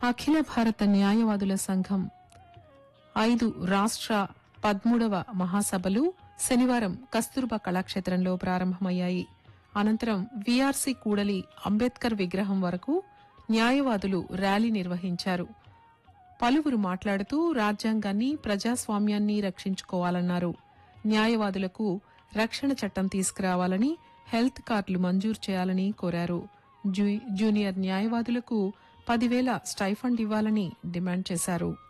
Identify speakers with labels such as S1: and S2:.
S1: అఖిల భారత న్యాయవాదుల సంఘం ఐదు రాష్ట్ర పదమూడవ మహాసభలు శనివారం కస్తూర్బా కళాక్షేత్రంలో ప్రారంభమయ్యాయి అనంతరం వీఆర్సీ కూడలి అంబేద్కర్ విగ్రహం వరకు న్యాయవాదులు ర్యాలీ నిర్వహించారు పలువురు మాట్లాడుతూ రాజ్యాంగాన్ని ప్రజాస్వామ్యాన్ని రక్షించుకోవాలన్నారు న్యాయవాదులకు రక్షణ చట్టం తీసుకురావాలని హెల్త్ కార్డులు మంజూరు చేయాలని కోరారు జూ- జూనియర్ న్యాయవాదులకు పదివేల స్టైఫండ్ ఇవ్వాలని డిమాండ్ చేశారు